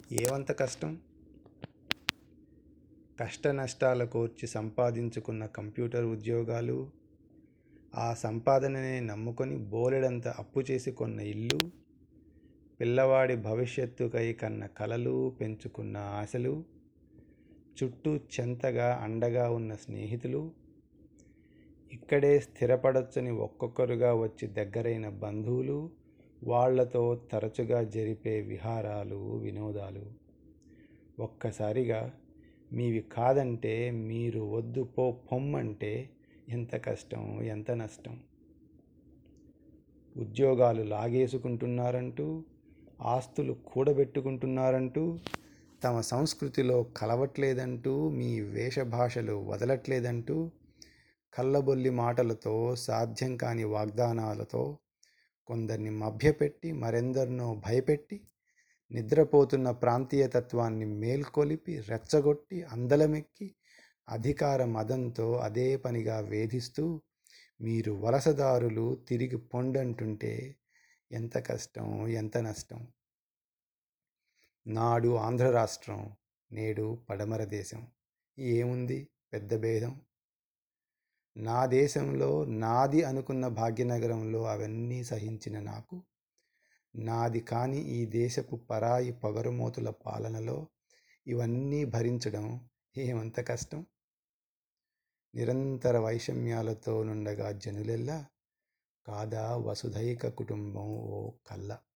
ఏవంత కష్టం కష్టనష్టాల కోర్చి సంపాదించుకున్న కంప్యూటర్ ఉద్యోగాలు ఆ సంపాదననే నమ్ముకొని బోలెడంత అప్పు చేసి కొన్న ఇల్లు పిల్లవాడి భవిష్యత్తుకై కన్న కలలు పెంచుకున్న ఆశలు చుట్టూ చెంతగా అండగా ఉన్న స్నేహితులు ఇక్కడే స్థిరపడొచ్చని ఒక్కొక్కరుగా వచ్చి దగ్గరైన బంధువులు వాళ్లతో తరచుగా జరిపే విహారాలు వినోదాలు ఒక్కసారిగా మీవి కాదంటే మీరు వద్దు పో పొమ్మంటే ఎంత కష్టం ఎంత నష్టం ఉద్యోగాలు లాగేసుకుంటున్నారంటూ ఆస్తులు కూడబెట్టుకుంటున్నారంటూ తమ సంస్కృతిలో కలవట్లేదంటూ మీ వేషభాషలు వదలట్లేదంటూ కళ్ళబొల్లి మాటలతో సాధ్యం కాని వాగ్దానాలతో కొందరిని మభ్యపెట్టి మరెందరినో భయపెట్టి నిద్రపోతున్న ప్రాంతీయతత్వాన్ని మేల్కొలిపి రెచ్చగొట్టి అందలమెక్కి అధికార మదంతో అదే పనిగా వేధిస్తూ మీరు వలసదారులు తిరిగి పొండంటుంటే ఎంత కష్టం ఎంత నష్టం నాడు ఆంధ్ర రాష్ట్రం నేడు పడమర దేశం ఏముంది పెద్ద భేదం నా దేశంలో నాది అనుకున్న భాగ్యనగరంలో అవన్నీ సహించిన నాకు నాది కాని ఈ దేశపు పరాయి పొగరుమోతుల పాలనలో ఇవన్నీ భరించడం ఏమంత కష్టం నిరంతర వైషమ్యాలతో నుండగా జనులెల్లా కాదా వసుధైక కుటుంబం ఓ కల్ల